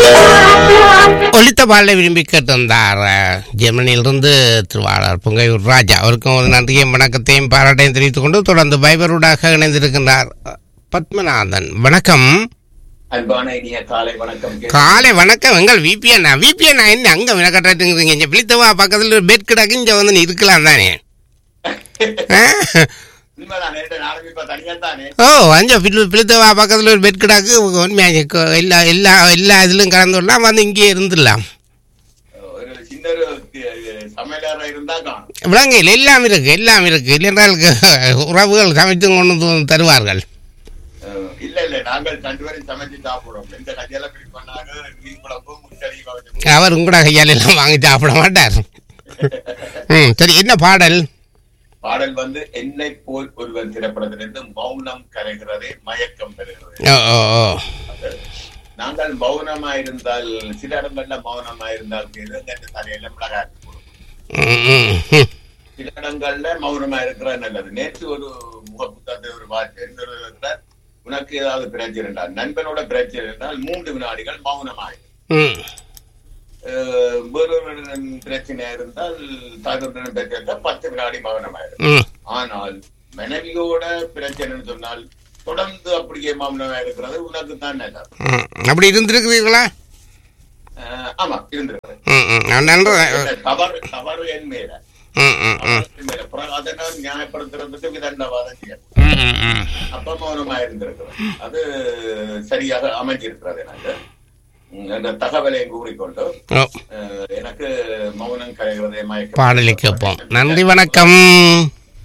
ஒலித்த பாடலை விரும்பி கேட்டிருந்தார் அஹ், ஜெர்மனியிலிருந்து திருவாளர் புங்கையூர் ராஜா அவருக்கும் ஒரு நன்றியையும் வணக்கத்தையும் பாராட்டையும் தெரிவித்துக் கொண்டு தொடர்ந்து பைபரூடாக இணைந்திருக்கின்றார் அஹ், பத்மநாதன் வணக்கம் அன்பான இனிய காலை வணக்கம் காலை வணக்கம் எங்கள் விபிஎன் விபிஎன் என்ன அங்க வினக்கட்டுறீங்க இங்க பிளித்தவா பக்கத்துல ஒரு பெட் கிடக்கு இங்க வந்து நீ இருக்கலாம் தானே ஆ? உண்மைதான் நேற்று நானும் இப்ப தனியா தானே ஓ அஞ்ச பிளித்தவா பக்கத்துல ஒரு பெட் கிடக்கு உண்மையாக கொ- எல்லா எல்லா எல்லா இதுலயும் கலந்து விடலாம் வந்து இங்கே இருந்துடலாம் ஒரு சின்ன ஒரு அஹ், சமையலறை இருந்தா காணும் விலங்கையில் எல்லாம் இருக்கு எல்லாம் இருக்கு இல்லைன்றால் உறவுகள் சமைத்து கொண்டு வந்து தருவார்கள் அஹ், இல்ல இல்ல நாங்கள் ரெண்டு பேரும் சமைச்சு சாப்பிடுவோம் எந்த கையெல்லாம் பிடி பண்ணாங்க மீன் குழம்பு முச்சடி வச்சு அவர் உங்களோட கையால் எல்லாம் வாங்கி சாப்பிட மாட்டார் ம் சரி என்ன பாடல் பாடல் வந்து என்னை போல் ஒருவன் திரைப்படத்திலிருந்து மௌனம் கரைகிறதே மயக்கம் பெறுகிறது ஓ ஓ ஓ அது நாங்கள் மௌனமா இருந்தால் சில இடங்கள்ல மௌனமா இருந்தால் எங்க தலையில மிளகாய் போடும் ம், ம், ம். சில இடங்கள்ல மௌனமா இருக்கிறது நல்லது நேற்று ஒரு முக புத்தகத்தை ஒரு வார்த்தை என்ன சொல்றார், உனக்கு ஏதாவது பிரச்சனை இருந்தால் நண்பனோட பிரச்சனை இருந்தால் மூன்று வினாடிகள் மௌனமாயிரு ம் அஹ் வேறொருடன் பிரச்சனை இருந்தால் தாய்களுடன் பிரச்சனை இருந்தால் பத்து வினாடி மௌனமாயிரும் ம் ஆனால் மனைவியோட பிரச்சனைன்னு சொன்னால் தொடர்ந்து அப்படியே மௌனமா இருக்கிறது உனக்கு தான் நல்லது ம். அப்படி இருந்திருக்கிறீர்களா அஹ் ஆமா இருந்திருக்கிறது ம் ம் நான் நன்று தவறு தவறு என் மேல ம் ம் ம் என் மேல. அப்புறம் அதை நான் நியாயப்படுத்துறதுக்கு விதண்டவாதம் செய்ய ம், ம், ம். அப்ப மௌனமா இருந்திருக்கிறது அது சரியாக அமைஞ்சிருக்கிறது எனக்கு உம், அந்த தகவலை கூறிக்கொண்டு ஓ அஹ், எனக்கு மௌனம் கரைகிறதே மயக்கம் பாடலை கேட்போம் நன்றி வணக்கம்